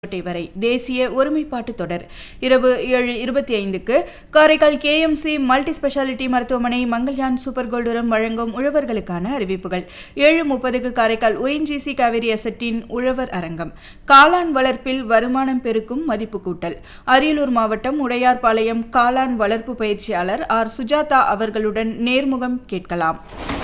கோட்டை வரை தேசிய ஒருமைப்பாட்டு தொடர் இரவு ஏழு இருபத்தி ஐந்துக்கு காரைக்கால் கேஎம்சி மல்டி ஸ்பெஷாலிட்டி மருத்துவமனை மங்கள்யான் சூப்பர் கோல்டுரம் வழங்கும் உழவர்களுக்கான அறிவிப்புகள் ஏழு முப்பதுக்கு காரைக்கால் ஒஎன்ஜிசி காவிரி அசட்டின் உழவர் அரங்கம் காளான் வளர்ப்பில் வருமானம் பெருக்கும் மதிப்பு கூட்டல் அரியலூர் மாவட்டம் உடையார்பாளையம் காளான் வளர்ப்பு பயிற்சியாளர் ஆர் சுஜாதா அவர்களுடன் நேர்முகம் கேட்கலாம்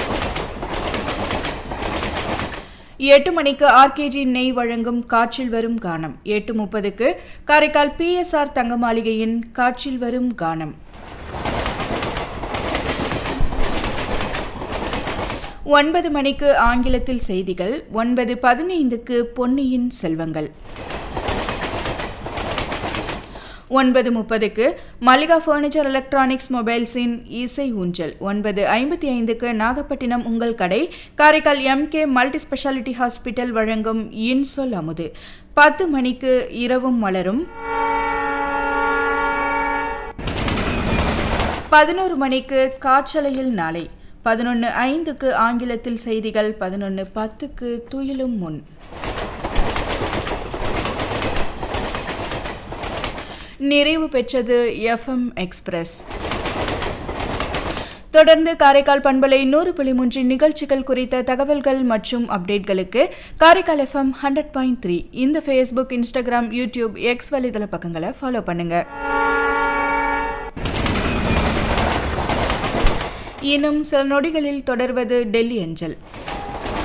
எட்டு மணிக்கு ஆர்கேஜி நெய் வழங்கும் காற்றில் வரும் கானம் எட்டு முப்பதுக்கு காரைக்கால் பிஎஸ்ஆர் தங்க மாளிகையின் காற்றில் வரும் கானம் ஒன்பது மணிக்கு ஆங்கிலத்தில் செய்திகள் ஒன்பது பதினைந்துக்கு பொன்னியின் செல்வங்கள் ஒன்பது முப்பதுக்கு மல்லிகா ஃபர்னிச்சர் எலக்ட்ரானிக்ஸ் மொபைல்ஸின் இசை ஊஞ்சல் ஒன்பது ஐம்பத்தி ஐந்துக்கு நாகப்பட்டினம் உங்கள் கடை Karaikal MK multi speciality hospital வழங்கும் இன்சொல் அமுது பத்து மணிக்கு இரவும் மலரும் பதினோரு மணிக்கு காற்றலையில் நாளை பதினொன்று ஐந்துக்கு ஆங்கிலத்தில் செய்திகள் பதினொன்று பத்துக்கு துயிலும் முன் நிறைவு பெற்றது எஃப்எம் எக்ஸ்பிரஸ் தொடர்ந்து காரைக்கால் பண்பலை நூறு புள்ளி மூன்றின் நிகழ்ச்சிகள் குறித்த தகவல்கள் மற்றும் அப்டேட்களுக்கு Karaikal FM hundred point three இந்த ஃபேஸ்புக் இன்ஸ்டாகிராம் யூடியூப் எக்ஸ் வலைதள பக்கங்களை ஃபாலோ பண்ணுங்க இன்னும் சில நொடிகளில் தொடர்வது டெல்லி அஞ்சல்